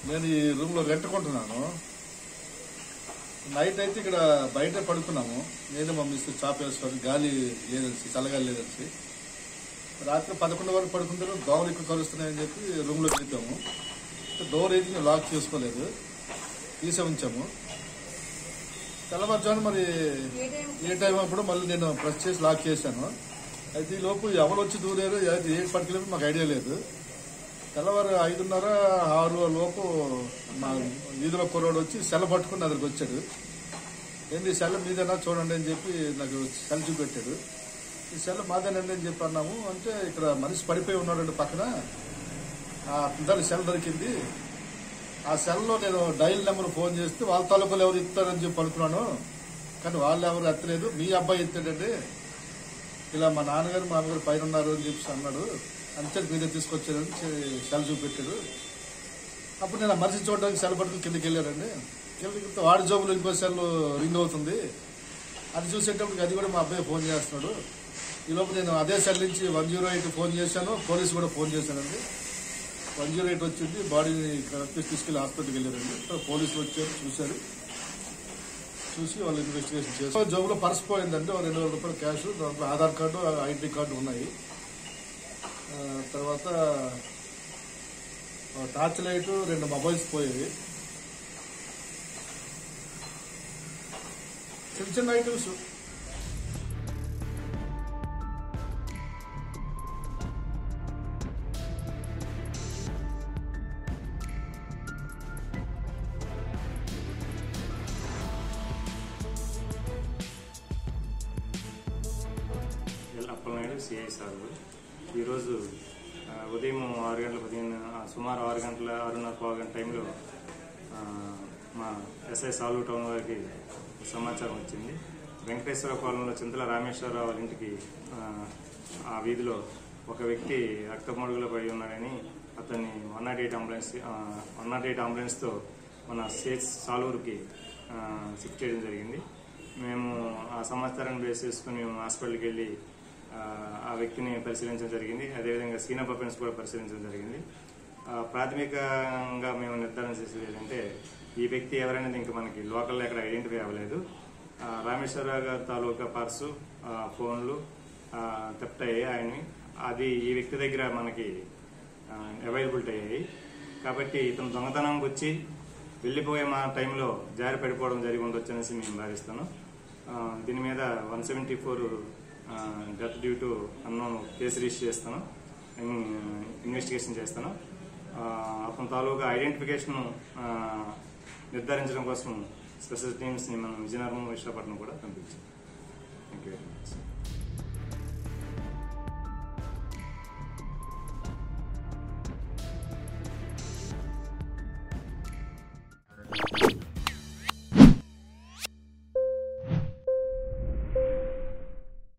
నేను ఈ రూమ్లో రెంటుకుంటున్నాను నైట్ అయితే ఇక్కడ బయట పడుకున్నాము నేను మా మిస్ చాప్ వేసుకొని గాలి లేదనిసి చల్లగాలి లేదనిసి రాత్రి పదకొండు వరకు పడుకుంటారు దోమలు ఎక్కువ కలుస్తున్నాయని చెప్పి రూమ్లో వెళ్ళిపోయాము డోర్ అయితే నేను లాక్ చేసుకోలేదు తీసే ఉంచాము తెల్లవారుజాము మరి ఏ టైం అప్పుడు మళ్ళీ నేను ప్రెస్ చేసి లాక్ చేశాను అయితే ఈ లోపు ఎవరు వచ్చి దూరారు ఏ- ఏ పట్టుకెళ్ళి మాకు ఐడియా లేదు తెల్లవారు ఐదున్నర ఆరు లోపు మా వీధిలో కుర్రోడు వచ్చి సెల పట్టుకుని నా దగ్గరికి వచ్చాడు ఏంది ఈ సెల్ మీదేనా చూడండి అని చెప్పి నాకు సెల్ చూపెట్టాడు ఈ సెల్ మాదేనండి అని చెప్పి అన్నాము అంటే ఇక్కడ మనిషి పడిపోయి ఉన్నాడండి పక్కన ఆ దాని సెల్ దొరికింది ఆ సెల్లో నేను డైల్ నెంబర్ ఫోన్ చేస్తే వాళ్ళ తాలూకాలు ఎవరు ఇస్తారని చెప్పి అనుకున్నాను కానీ వాళ్ళు ఎవరు ఎత్తలేదు మీ అబ్బాయి ఎత్తాడండి ఇలా మా నాన్నగారు మా అమ్మగారు పైన ఉన్నారు అని చెప్పి అన్నాడు అంతే మీరే తీసుకొచ్చారని చె- సెల్ చూపెట్టాడు అప్పుడు నేను ఆ మనిషి చూడడానికి సెల్ పట్టుకుని కిందకి వెళ్ళాడండి కిందకి వెళ్తే వాడి జోబులో ఇంకో సెల్ రింగ్ అవుతుంది అది చూసేటప్పటికి అది కూడా మా అబ్బాయి ఫోన్ చేస్తున్నాడు ఈ లోపు నేను అదే సెల్ నుంచి వన్ జీరో ఎయిట్ ఫోన్ చేశాను పోలీసు కూడా ఫోన్ చేశానండి వన్ జీరో ఎయిట్ వచ్చింది బాడీని కరెక్ట్ తీసుకెళ్లి హాస్పిటల్కి వెళ్ళారండి ఇక్కడ పోలీసులు వచ్చారు చూశారు చూసి వాళ్ళు ఇన్వెస్టిగేషన్ చేశారు జోబులో పర్స్ పోయిందండి ఒక రెండు వేల రూపాయలు క్యాష్ దాంట్లో ఆధార్ కార్డు ఐడి కార్డు ఉన్నాయి ఆ, తర్వాత ఆ, టార్చ్ లైట్ రెండు మొబైల్స్ పోయేవి చిన్న చిన్న ఐటమ్స్ ఎల్ అప్పలనాయుడు సిఐ సాగు ఈరోజు ఆ, ఉదయం ఆరు గంటల పదిహేను ఆ, సుమారు ఆరు గంటల ఆరున్నర పావు గంట టైంలో ఆ, మా ఎస్ఐ సాలు టౌన్ వారికి సమాచారం వచ్చింది వెంకటేశ్వర పాలెంలో చింతల రామేశ్వరరావు వాళ్ళ ఇంటికి ఆ, ఆ వీధిలో ఒక వ్యక్తి రక్తమడుగులో పడి ఉన్నాడని అతన్ని one not eight ambulance one not eight అంబులెన్స్తో మన సేట్స్ సాలూరుకి ఆ, షిఫ్ట్ చేయడం జరిగింది మేము ఆ సమాచారాన్ని బేస్ చేసుకుని మేము హాస్పిటల్కి వెళ్ళి ఆ, ఆ వ్యక్తిని పరిశీలించడం జరిగింది అదేవిధంగా సీనా పర్ఫెన్స్ కూడా పరిశీలించడం జరిగింది ఆ, ప్రాథమికంగా మేము నిర్ధారణ చేసేది ఏంటంటే ఈ వ్యక్తి ఎవరనేది ఇంకా మనకి లోకల్లో ఎక్కడ ఐడెంటిఫై అవ్వలేదు ఆ, రామేశ్వరరావు గారి తాలూకా పర్సు ఆ, ఫోన్లు థెఫ్ట్ అయ్యాయి ఆయన్ని అది ఈ వ్యక్తి దగ్గర మనకి అవైలబిలిటీ అయ్యాయి కాబట్టి ఇతను దొంగతనంకి వచ్చి వెళ్ళిపోయే మా టైంలో జారి పడిపోవడం జరిగి ఉండొచ్చు అనేసి మేము భావిస్తాను ఆ, దీని మీద one seventy four death due to unknown case register చేస్తాను ఇన్- ఇన్వెస్టిగేషన్ చేస్తాను ఆ, అతని తాలూకా ఐడెంటిఫికేషన్ నిర్ధారించడం కోసం స్పెషల్ టీమ్స్ని మనం విజయనగరం విశాఖపట్నం కూడా పంపించాం థ్యాంక్ యూ వెరీ మచ్ ఈ